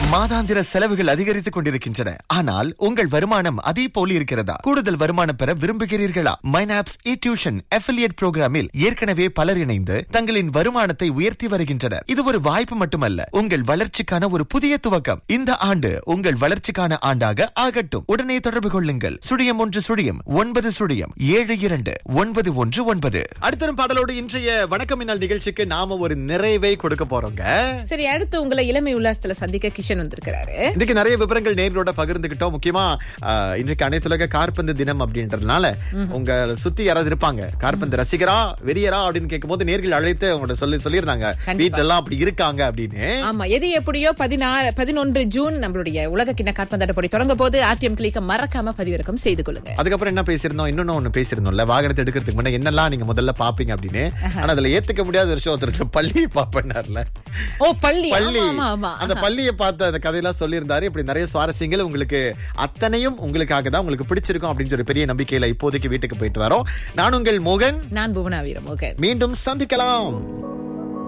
மாதாந்திர செலவுகள் அதிகரித்துக் கொண்டிருக்கின்றன ஆனால் உங்கள் வருமானம் அதே போல் இருக்கிறதா கூடுதல் வருமானம் பெற விரும்புகிறீர்களா மைனாப்ஸ் இ டியூஷன் அஃபிலியேட் புரோகிராமில் ஏற்கனவே பலர் இணைந்து தங்களின் வருமானத்தை உயர்த்தி வருகின்றனர் இது ஒரு வாய்ப்பு மட்டுமல்ல உங்கள் வளர்ச்சிக்கான ஒரு புதிய துவக்கம் இந்த ஆண்டு உங்கள் வளர்ச்சிக்கான ஆண்டாக ஆகட்டும் உடனே தொடர்பு கொள்ளுங்கள் சுழியம் ஒன்று சுழியம் ஒன்பது சுழியம் ஏழு இரண்டு ஒன்பது ஒன்று ஒன்பது அடுத்த பாடலோடு இன்றைய வணக்கம் இந்நாள் நிகழ்ச்சிக்கு நாம ஒரு நிறைவை கொடுக்க போறோங்க சரி அடுத்து உங்களை இளமை உல்லாசத்துல சந்திக்க கிஷன் வந்திருக்கிறாரு இன்னைக்கு நிறைய விவரங்கள் நேர்களோட பகிர்ந்துகிட்டோம் முக்கியமா ஆஹ், இன்றைக்கு அனைத்துலக கார்பந்து தினம் அப்படின்றதுனால உங்க சுத்தி யாராவது இருப்பாங்க கார்பந்து ரசிகரா வெறியரா அப்படின்னு கேட்கும்போது நேர்கள் அழைத்து அவங்களோட சொல்லி சொல்லியிருந்தாங்க கண்டிப்பா. வீட்டுல எல்லாம் அப்படி இருக்காங்க அப்படின்னு ஆமா எது எப்படியோ பதினாறு பதினொன்று ஜூன் நம்மளுடைய உலக கிண்ண காற்பந்தாட்ட போட்டி தொடங்க போது ஆர்டிஎம் கிளிக்க மறக்காம பதிவிறக்கம் செய்து கொள்ளுங்க அதுக்கப்புறம் என்ன பேசியிருந்தோம் இன்னொன்னு ஒண்ணு பேசியிருந்தோம்ல வாகனத்தை எடுக்கிறதுக்கு முன்னாடி என்னெல்லாம் நீங்க முதல்ல பாப்பீங்க அப்படின்னு ஆனா அதுல ஏத்துக்க முடியாத ஒரு விஷயம் ஒருத்தர் பள்ளியை பாப்பேன்னார்ல ஓ பள்ளி பள்ளி ஆமா ஆமா அந்த பள்ளியை பார்த்து அந்த கதையெல்லாம் சொல்லியிருந்தாரு இப்படி நிறைய சுவாரஸ்யங்கள் உங்களுக்கு அத்தனையும் உங்களுக்காக தான் உங்களுக்கு பிடிச்சிருக்கும் அப்படின்னு சொல்லி பெரிய நம்பிக்கையில இப்போதைக்கு வீட்டுக்கு போயிட்டு வரோம் நான் உங்கள் மோகன் நான் புவனா வீரமோகன் மீண்டும் சந்திக்கலாம்